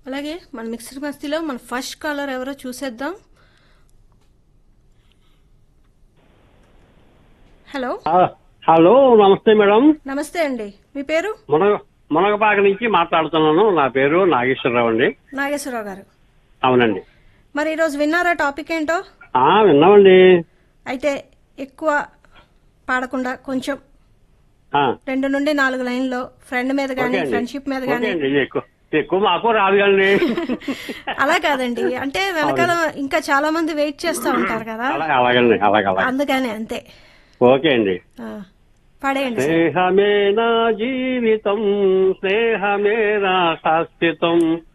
అలాగే మన మిక్సర్ మస్తీలో మన ఫస్ట్ కాలర్ ఎవరో చూసేద్దాం హలో ఆ, హలో నమస్తే మేడం నమస్తే అండి మీ పేరు మునగ మునగపాక నుంచి మాట్లాడుతున్నాను నా పేరు నాగేశ్వరరావు అండి నాగేశ్వరరావు గారు అవునండి మరి ఈరోజు విన్నారా టాపిక్ ఏంటో ఆ విన్నామండి అయితే ఎక్కువ పాడకుండా కొంచెం ఆ, రెండు నుండి నాలుగు లైన్లో ఫ్రెండ్ మీద ఓకే కానీ అండి. ఫ్రెండ్షిప్ మీద ఓకే కానీ అండి ఇది ఎక్కువ ఎక్కువ మాకు రాదు కండి అలా కాదండి అంటే వెనకాల ఇంకా చాలా మంది వెయిట్ చేస్తూ ఉంటారు కదా అలాగే అలాగండి అలాగే అలాగే అందుకని అంతే ఓకే అండి ఆ, పడేయండి స్నేహమే నా జీవితం స్నేహమే నా శాశ్వతం